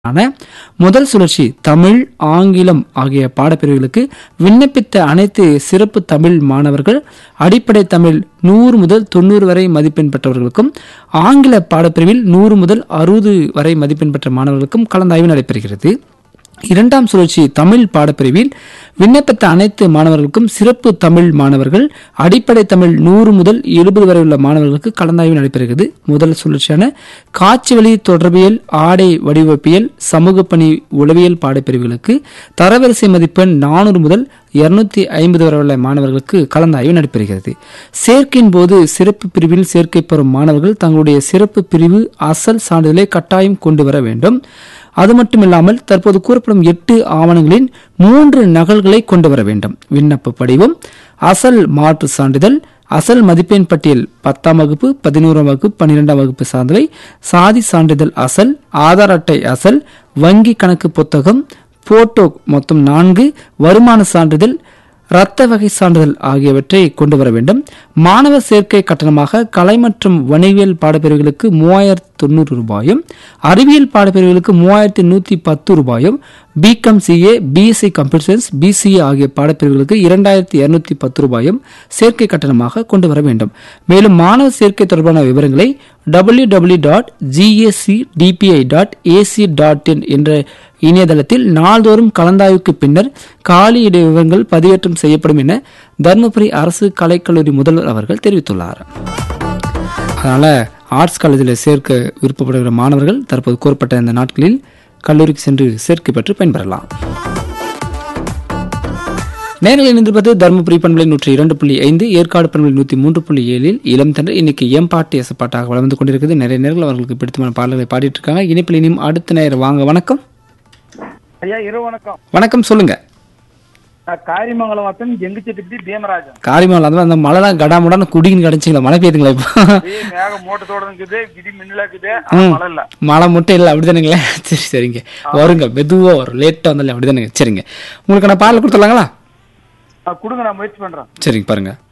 ஆன முதல் சுழற்சி தமிழ் ஆங்கிலம் ஆகிய பாடப்பிரிவுகளுக்கு விண்ணப்பித்த அனைத்து சிறப்பு தமிழ் மாணவர்கள் அடிப்படை தமிழ் நூறு முதல் தொண்ணூறு வரை மதிப்பெண் பெற்றவர்களுக்கும் ஆங்கில பாடப்பிரிவில் நூறு முதல் அறுபது வரை மதிப்பெண் பெற்ற மாணவர்களுக்கும் கலந்தாய்வு நடைபெறுகிறது இரண்டாம் சுழற்சி தமிழ் பாடப்பிரிவில் விண்ணப்பித்த அனைத்து மாணவர்களுக்கும் சிறப்பு தமிழ் மாணவர்கள் அடிப்படை தமிழ் நூறு முதல் எழுபது வரை உள்ள மாணவர்களுக்கு கலந்தாய்வு நடைபெறுகிறது முதல் சுழற்சியான காட்சி வழி தொடர்பியல் ஆடை வடிவமைப்பியல் சமூக பணி உளவியல் பாடப்பிரிவுகளுக்கு தரவரிசை மதிப்பெண் நானூறு முதல் இருநூத்தி ஐம்பது வரை உள்ள மாணவர்களுக்கு கலந்தாய்வு நடைபெறுகிறது சேர்க்கையின் போது சிறப்பு பிரிவில் சேர்க்கை பெறும் மாணவர்கள் தங்களுடைய சிறப்பு பிரிவு அசல் சான்றிதழை கட்டாயம் கொண்டு வர வேண்டும் அது மட்டுமில்லாமல் தற்போது கூறப்படும் எட்டு ஆவணங்களின் மூன்று நகல்களை கொண்டு வர வேண்டும் விண்ணப்ப படிவம் அசல் மாற்று சான்றிதழ் அசல் மதிப்பெண் பட்டியல் பத்தாம் வகுப்பு பதினோராம் வகுப்பு பன்னிரெண்டாம் வகுப்பு சார்ந்தவை சாதி சான்றிதழ் அசல் ஆதார் அட்டை அசல் வங்கி கணக்கு புத்தகம் போட்டோ மொத்தம் நான்கு வருமான சான்றிதழ் இரத்த வகை சான்றிதழ் ஆகியவற்றை கொண்டு வர வேண்டும் மாணவர் சேர்க்கை கட்டணமாக கலை மற்றும் வணிகவியல் பாடப்பிரிவுகளுக்கு மூவாயிரத்து தொண்ணூறு ரூபாயும் அறிவியல் பாடப்பிரிவுகளுக்கு மூவாயிரத்தி நூற்றி பத்து ரூபாயும் BCom CA BSc computer science BCA ஆகிய பாடப்பிரிவுகளுக்கு இரண்டாயிரத்தி இருநூத்தி பத்து ரூபாயும் சேர்க்கை கட்டணமாக கொண்டு வர வேண்டும் மேலும் மாணவர் சேர்க்கை தொடர்பான விவரங்களை W W dot GSC DPI dot AC dot in என்ற இணையதளத்தில் நாள்தோறும் கலந்தாய்வுக்கு பின்னர் காலி இட விவரங்கள் பதிவேற்றம் செய்யப்படும் என தருமபுரி அரசு கலைக்கல்லூரி முதல்வர் அவர்கள் தெரிவித்துள்ளார் அதனால ஆர்ட்ஸ் காலேஜில் சேர்க்க விருப்பப்படுகிற மாணவர்கள் தற்போது கூறப்பட்ட இந்த நாட்களில் கல்லூரிக்கு சென்று சேர்க்கை பெற்று பயன்பெறலாம் நேரில் இணைந்திருப்பது தருமபுரி பண்பலை நூற்றி இரண்டு புள்ளி ஐந்து ஏற்காடு பண்பலை நூற்றி மூன்று புள்ளி ஏழில் இளம் தன்று இன்னைக்கு எம் பாட்டு எஸ் பாட்டாக வளர்ந்து கொண்டிருக்குது நிறைய நேரங்கள் அவர்களுக்கு பிடித்தமான பாடல்களை பாடிட்டு இருக்காங்க இனிப்பில் இனியும் அடுத்த நேரம் வாங்க வணக்கம் ஐயா இரு வணக்கம் வணக்கம் சொல்லுங்க நான் காரிமங்கலம் வட்டம் எங்குச்செட்டிப்பட்டி பீமராஜன் காரியமாக அதான் அந்த மழைலாம் கடாமுடான்னு குடின்னு கிடச்சிங்களா மழை பெய்யுதுங்களா இப்போ ஏய் மேக மூட்டத்தோட இருக்குது இடி மின்னலா இருக்குது ஆனா மழை இல்ல மழை மட்டும் இல்லை அப்படிதானுங்களே சரி சரிங்க வருங்க மெதுவாக வரும் லேட்டாக வந்தாலே அப்படிதானுங்க சரிங்க உங்களுக்கு நான் பாடல் கொடுத்துடலாங்களா நான் கொடுங்க நான் முயற்சி பண்றேன் சரிங்க பாருங்க